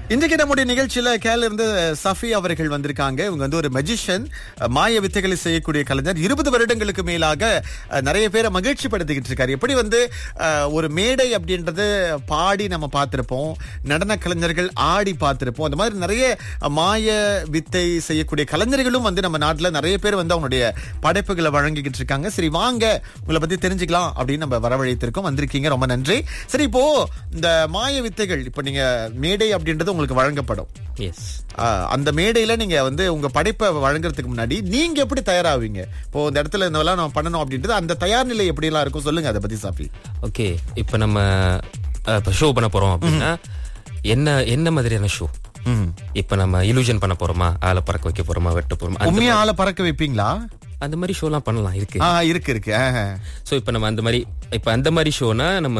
இன்றைக்கு நம்முடைய நிகழ்ச்சியில கேல இருந்து சஃபி அவர்கள் வந்திருக்காங்க இவங்க வந்து ஒரு மெஜிஷியன் மாய வித்தைகளை செய்யக்கூடிய கலைஞர் இருபது வருடங்களுக்கு மேலாக அஹ், நிறைய பேரை மகிழ்ச்சி படுத்திக்கிட்டு இருக்காரு எப்படி வந்து அஹ், ஒரு மேடை அப்படின்றது பாடி நம்ம பார்த்திருப்போம் நடன கலைஞர்கள் ஆடி பார்த்திருப்போம் அந்த மாதிரி நிறைய மாய வித்தை செய்யக்கூடிய கலைஞர்களும் வந்து நம்ம நாட்டுல நிறைய பேர் வந்து அவங்களுடைய படைப்புகளை வழங்கிக்கிட்டு இருக்காங்க சரி வாங்க உங்களை பத்தி தெரிஞ்சுக்கலாம் அப்படின்னு நம்ம வரவழைத்திருக்கோம் வந்திருக்கீங்க ரொம்ப நன்றி சரி இப்போ இந்த மாய வித்தைகள் இப்போ நீங்க மேடை அப்படின்றது உங்களுக்கு வழங்கப்படும் எஸ் ஆஹ், அந்த மேடையில நீங்க வந்து உங்க படைப்பை வழங்குறதுக்கு முன்னாடி நீங்க எப்படி தயாராவீங்க இப்போ இந்த இடத்துல இந்த நம்ம பண்ணணும் அப்படின்றது அந்த தயார் நிலை எப்படி எல்லாம் இருக்கும் சொல்லுங்க அதை பத்தி சாஃபி ஓகே இப்போ நம்ம அஹ், இப்போ ஷோ பண்ண போறோம் அப்படின்னா என்ன என்ன மாதிரியான ஷோ ம். இப்போ நம்ம இலூஷன் பண்ண போறோமா ஆளை பறக்க வைக்க போறோமா வெட்ட போறோமா அந்த- உண்மையா ஆளை பறக்க வைப்பீங்களா அந்த மாதிரி ஷோலாம் பண்ணலாம் இருக்கு ஆ இருக்கு இருக்கு ஆஹ். ஸோ இப்போ நம்ம அந்த மாதிரி இப்போ அந்த மாதிரி ஷோனா நம்ம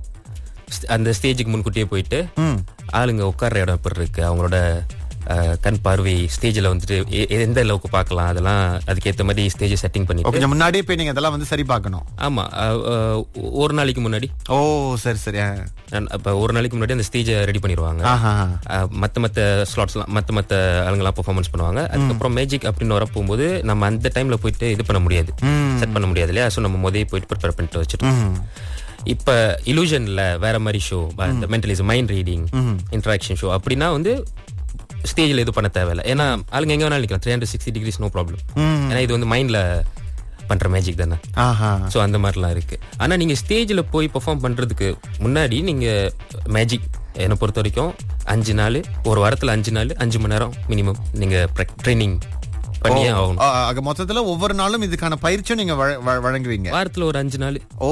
st- அந்த ஸ்டேஜுக்கு முன்கூட்டியே போயிட்டு ம். ஆளுங்க உட்கார்ற இடம் எப்படி இருக்கு அவங்களோட அஹ், கண் பார்வை ஸ்டேஜில் வந்துட்டு எ- எ- எந்த அளவுக்கு பார்க்கலாம் அதெல்லாம் அதுக்கேற்ற மாதிரி ஸ்டேஜ் செட்டிங் ஓ, பண்ணிட்டு கொஞ்சம் முன்னாடியே போய் நீங்க அதெல்லாம் வந்து சரி பார்க்கணும் ஆமா அஹ், அஹ், ஒரு நாளைக்கு முன்னாடி ஓ சரி சரி ஆ. நான் அப்ப ஒரு நாளைக்கு முன்னாடி அந்த ஸ்டேஜை ரெடி பண்ணிடுவாங்க ஆஹா அஹ் மத்த மத்த ஸ்லாட்ஸ்லாம் மத்த மத்த ஆளுங்கலாம் பெர்ஃபார்மன்ஸ் பண்ணுவாங்க அதுக்கப்புறம் மேஜிக் அப்படின்னு வர போகும்போது நம்ம அந்த டைம்ல போயிட்டு இது பண்ண முடியாது செட் பண்ண முடியாது இல்லையா ஸோ நம்ம முதல்ல போயிட்டு ப்ரிப்பேர் பண்ணிட்டு வச்சுட்டு ம். இப்ப இலூஷன்ல வேற மாதிரி ஷோ இந்த mentalism mind reading interaction show அப்படின்னா வந்து ஸ்டேஜ்ல இது பண்ண தேவையில்ல ஏன்னா ஆளுங்க எங்க வேணாலும் நிக்கலாம் three hundred sixty degrees no problem ஏன்னா இது வந்து மைண்ட்ல பண்ற மேஜிக் தானே ஆஹா ஸோ அந்த மாதிரிலாம் இருக்கு ஆனா நீங்க ஸ்டேஜ்ல போய் பெர்ஃபார்ம் பண்றதுக்கு முன்னாடி நீங்க மேஜிக் என்னை பொறுத்த வரைக்கும் அஞ்சு நாள் ஒரு வாரத்துல அஞ்சு நாள் அஞ்சு மணி நேரம் மினிமம் நீங்க ட்ரைனிங் பண்ணியே ஆகணும் ஆ, ஆக மொத்தத்துல ஒவ்வொரு நாளும் இதுக்கான பயிற்சியும் நீங்க வழ- வழ- வழங்குவீங்க வாரத்துல ஒரு அஞ்சு நாள் ஓ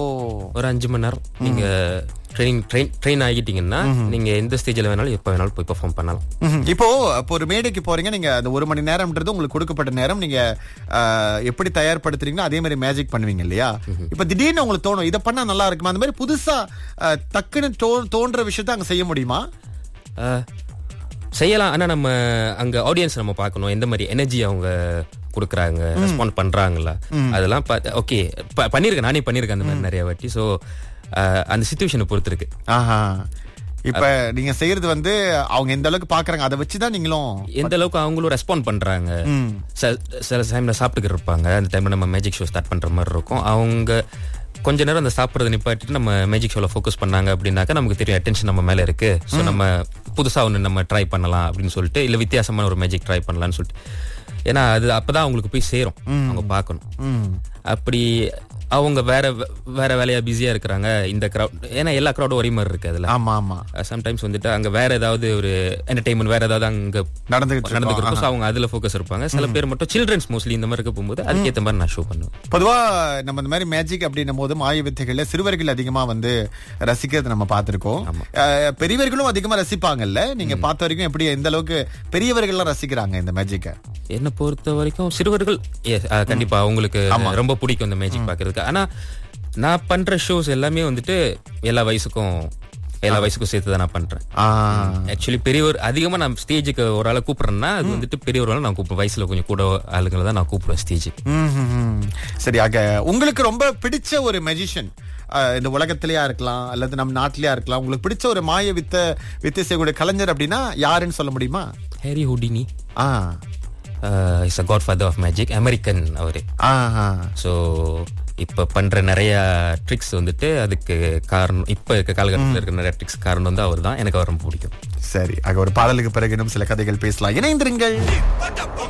ஒரு அஞ்சு மணி நேரம் நீங்க ட்ரைனிங் ட்ரெயின் ட்ரெயின் ஆகிட்டீங்கன்னா நீங்க எந்த ஸ்டேஜ்ல வேணாலும் எப்ப வேணாலும் போய் பெர்ஃபார்ம் பண்ணலாம் ம்ஹும். இப்போ இப்போ ஒரு மேடைக்கு போறீங்க நீங்க அந்த ஒரு மணி நேரம்ன்றது உங்களுக்கு கொடுக்கப்பட்ட நேரம் நீங்க ஆ, எப்படி தயார்படுத்துறீங்களோ அதே மாதிரி மேஜிக் பண்ணுவீங்க இல்லையா இப்ப திடீர்னு உங்களுக்கு தோணும் இதை பண்ணா நல்லா இருக்குமா அந்த மாதிரி புதுசா ஆ, டக்குன்னு தோ- தோன்ற விஷயத்த அங்க செய்ய முடியுமா அஹ், செய்யலாம் ஆனா நம்ம அங்க ஆடியன்ஸ் நம்ம பார்க்கணும் எந்த மாதிரி எனர்ஜி அவங்க கொடுக்குறாங்க ரெஸ்பாண்ட் பண்றாங்களா அதெல்லாம் பார்த்து ஓகே பண்ணிருக்கேன் நானே பண்ணிருக்கேன் அந்த மாதிரி நிறைய வாட்டி ஸோ அந்த சுச்சுவேஷனை பொறுத்து இருக்கு ஆஹா இப்ப நீங்க செய்யறது வந்து அவங்க எந்த அளவுக்கு பாக்குறாங்க அதை வச்சுதான் நீங்களும் எந்த அளவுக்கு அவங்களும் ரெஸ்பாண்ட் பண்றாங்க சில- சில டைம்ல சாப்பிட்டுக்கிட்டு இருப்பாங்க அந்த டைம்ல நம்ம மேஜிக் ஷோ ஸ்டார்ட் பண்ற மாதிரி இருக்கும் அவங்க கொஞ்ச நேரம் அந்த சாப்பிட்றத நிப்பாட்டிட்டு நம்ம மேஜிக் ஷோல ஃபோக்கஸ் பண்ணாங்க அப்படின்னாக்கா நமக்கு தெரியும் அட்டென்ஷன் நம்ம மேல இருக்கு ஸோ நம்ம புதுசா ஒன்று நம்ம ட்ரை பண்ணலாம் அப்படின்னு சொல்லிட்டு இல்ல வித்தியாசமான ஒரு மேஜிக் ட்ரை பண்ணலாம்னு சொல்லிட்டு ஏன்னா அது அப்பதான் அவங்களுக்கு போய் சேரும் அவங்க பார்க்கணும் ம். அப்படி அவங்க வேற வேற வேலையா பிஸியா இருக்கிறாங்க இந்த crowd ஏன்னா எல்லா க்ரௌடும் ஒரே மாதிரி இருக்கு அதுல ஆமா ஆமா சம்டைம்ஸ் வந்துட்டு அங்க வேற ஏதாவது ஒரு என்டர்டைன்மெண்ட் வேற ஏதாவது அங்க நடந்துகிட்டு நடந்துக்கிறோம் இருக்கோம் ஸோ அவங்க அதுல ஃபோக்கஸ் இருப்பாங்க சில பேர் மட்டும் சில்ட்ரன்ஸ் மோஸ்ட்லி இந்த மாதிரி இருக்க போகும்போது அதுக்கேற்ற மாதிரி நான் ஷோ பண்ணுவேன் பொதுவா நம்ம இந்த மாதிரி மேஜிக் அப்படின்னும் போது மாய வித்தைகள்ல சிறுவர்கள் அதிகமா வந்து ரசிக்கிறது நம்ம பார்த்திருக்கோம் அஹ், பெரியவர்களும் அதிகமா ரசிப்பாங்கல்ல நீங்க பார்த்த வரைக்கும் எப்படி எந்த அளவுக்கு பெரியவர்கள்லாம் ரசிக்கிறாங்க இந்த மேஜிக்கை என்னை பொறுத்த வரைக்கும் சிறுவர்கள் yes, அஹ், கண்டிப்பா அவங்களுக்கு ரொம்ப பிடிக்கும் இந்த மேஜிக் பாக்குறதுக்கு ஆனா நான் பண்ற ஷோஸ் எல்லாமே வந்துட்டு எல்லா வயசுக்கும் எல்லா வயசுக்கும் சேர்த்து தான் நான் பண்றேன் ஆக்சுவலி பெரியவர் அதிகமா நான் ஸ்டேஜுக்கு ஒரு ஆளை கூப்பிடுறேன்னா அது வந்துட்டு பெரியவர்கள் நான் கூப்பிடுவேன் வயசுல கொஞ்சம் கூட ஆளுங்களை தான் நான் கூப்பிடுவேன் ஸ்டேஜுக்கு சரி ஆக உங்களுக்கு ரொம்ப பிடிச்ச ஒரு மெஜிஷியன் இந்த உலகத்திலேயா இருக்கலாம் அல்லது நம்ம நாட்டிலேயா இருக்கலாம் உங்களுக்கு பிடிச்ச ஒரு மாய வித்த வித்தை செய்யக்கூடிய கலைஞர் அப்படின்னா யாருன்னு சொல்ல முடியுமா Harry Houdini uh is a godfather of magic American அவரு ஆஹா. ஸோ இப்போ பண்ற நிறைய ட்ரிக்ஸ் வந்துட்டு அதுக்கு காரணம் இப்போ இருக்க காலகட்டத்தில் இருக்கிற நிறைய ட்ரிக்ஸ் காரணம் வந்து அவர் தான் எனக்கு அவர் ரொம்ப பிடிக்கும் சரி ஆக ஒரு பாடலுக்கு பிறகு இன்னும் சில கதைகள் பேசலாம் இணைந்திருங்கள்